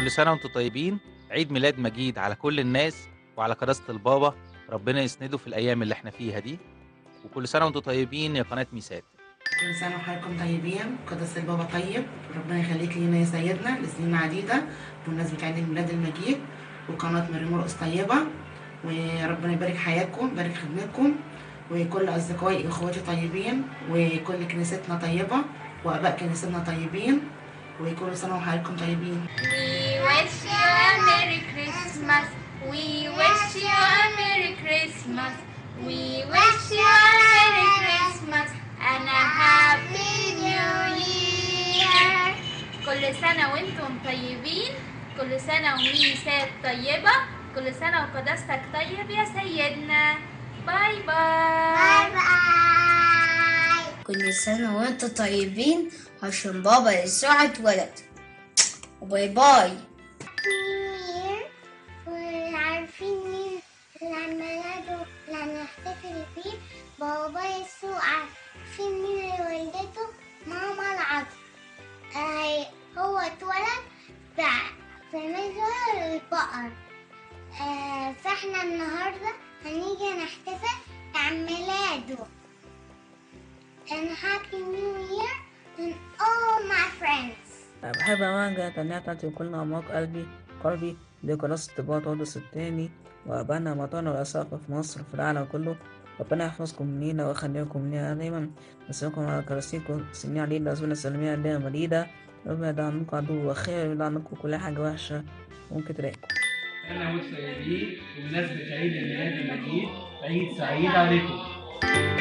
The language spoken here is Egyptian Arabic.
كل سنة وانتم طيبين عيد ميلاد مجيد على كل الناس وعلى قداسة البابا ربنا يسنده في الأيام اللي احنا فيها دي وكل سنة وانتم طيبين يا قناة ميسات كل سنة وحضراتكم طيبين قدس البابا طيب ربنا يخليك لينا يا سيدنا لسنين عديدة بمناسبة عيد الميلاد المجيد وقناة مريم مرقص طيبة وربنا يبارك حياتكم يبارك خدمتكم وكل أصدقائي وإخواتي طيبين وكل كنيستنا طيبة وآباء كنيستنا طيبين وكل سنة وحضراتكم طيبين We wish you a Merry Christmas. We wish you a Merry Christmas. We wish you a Merry Christmas and a Happy New Year. كل سنة وانتم طيبين كل سنة وميسات طيبة كل سنة وقداستك طيب يا سيدنا باي باي كل سنة وانتم طيبين عشان بابا يسوع اتولد وباي باي وعارفين مين اللي عيد ميلاده اللي هنحتفل فيه بابا يسوع عارفين مين اللي ولدته ماما العذراء آه، هو اتولد في- في مزرعة البقر آه، فاحنا النهاردة هنيجي نحتفل بعيد ميلاده and happy new year to all my friends بحب أوجه تهنئة بتاعتي بكل أعماق قلبي قلبي لقناص الطباعة تودس التاني وأبانا وطننا والأساقة في مصر في العالم كله ربنا يحفظكم لينا ويخليكم لينا دايما نسلكم على كراسيكم سنين علينا أزمنة سلمية علينا مديدة ربنا يدع عنكم عدو وخير يدع عنكم كل حاجة وحشة ممكن تلاقيكم أنا وسعيدين بمناسبة عيد الميلاد المجيد عيد سعيد عليكم